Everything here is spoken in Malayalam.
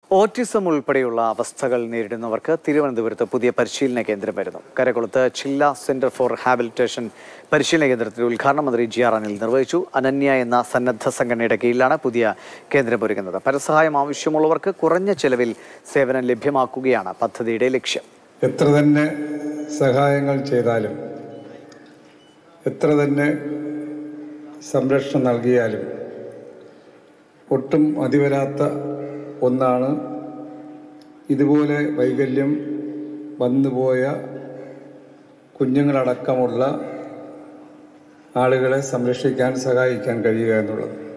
ഓട്ടിസം ഉൾപ്പെടെയുള്ള അവസ്ഥകൾ നേരിടുന്നവർക്ക് തിരുവനന്തപുരത്ത് പുതിയ പരിശീലന കേന്ദ്രം വരുന്നു കരകുളത്ത് ചില്ല സെന്റർ ഫോർ ഹാബിലിറ്റേഷൻ പരിശീലന കേന്ദ്രത്തിന്റെ ഉദ്ഘാടനം മന്ത്രി ജി ആർ അനിൽ നിർവഹിച്ചു അനന്യ എന്ന സന്നദ്ധ സംഘടനയുടെ കീഴിലാണ് പുതിയ കേന്ദ്രം ഒരുങ്ങുന്നത് പരസഹായം ആവശ്യമുള്ളവർക്ക് കുറഞ്ഞ ചെലവിൽ സേവനം ലഭ്യമാക്കുകയാണ് പദ്ധതിയുടെ ലക്ഷ്യം എത്ര തന്നെ സഹായങ്ങൾ ചെയ്താലും എത്ര തന്നെ സംരക്ഷണം നൽകിയാലും ഒട്ടും അതിവരാത്ത ഒന്നാണ് ഇതുപോലെ വൈകല്യം വന്നുപോയ കുഞ്ഞുങ്ങളടക്കമുള്ള ആളുകളെ സംരക്ഷിക്കാൻ സഹായിക്കാൻ കഴിയുക എന്നുള്ളത്